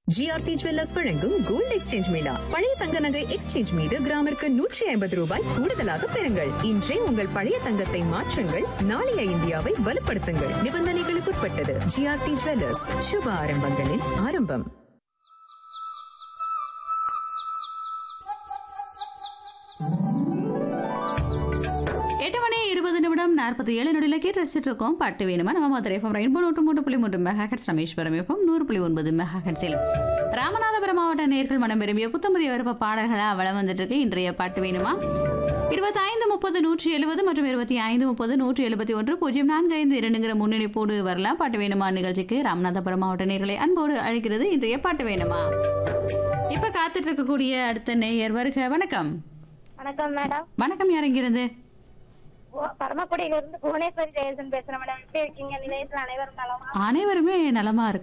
GRT jewellers வழங்கும் gold exchange mela பழைய தங்க நகை எக்ஸ்சேஞ்ச் மீது கிராமிற்கு நூற்றி ஐம்பது ரூபாய் கூடுதலாக பெறுங்கள் இன்றே உங்கள் பழைய தங்கத்தை மாற்றுங்கள் நாளைய இந்தியாவை வலுப்படுத்துங்கள் நிபந்தனைகளுக்குட்பட்டது ஜிஆர்டி ஜுவல்லர்ஸ் சுப ஆரம்பங்களின் ஆரம்பம் எட்டு மணி இருபது நிமிடம் நாற்பத்தி ஏழு நொடியில் கேட்டு ரசிச்சுட்டு இருக்கோம் பாட்டு வேணுமா நம்ம மதுரை எஃப்எம் ரெயின்போ நூற்று மூன்று புள்ளி மூன்று மெகா ஹெட்ஸ் ரமேஸ்வரம் எஃப்எம் நூறு புள்ளி ஒன்பது மெகா ஹெட்ஸில் ராமநாதபுரம் மாவட்ட நேர்கள் மனம் விரும்பிய புத்தமுதிய விருப்ப பாடல்களாக வளம் வந்துட்டு இருக்கு இன்றைய பாட்டு வேணுமா இருபத்தைந்து முப்பது நூற்றி எழுபது மற்றும் இருபத்தி ஐந்து முப்பது நூற்றி எழுபத்தி ஒன்று பூஜ்ஜியம் நான்கு ஐந்து இரண்டுங்கிற முன்னணிப்போடு வரலாம் பாட்டு வேணுமா நிகழ்ச்சிக்கு ராமநாதபுரம் மாவட்ட நேர்களை அன்போடு அழைக்கிறது இன்றைய பாட்டு வேணுமா இப்ப காத்துட்டு இருக்கக்கூடிய அடுத்த நேயர் வருக வணக்கம் வணக்கம் மேடம் வணக்கம் யார் இங்கிருந்து ஓ, பரமக்குடியில இருந்து புவனேஸ்வரி ஜெயசன் பேசுறேன் மேடம் எப்படி இருக்கீங்க நிலையத்தில் அனைவரும் நலமா அனைவருமே நலமா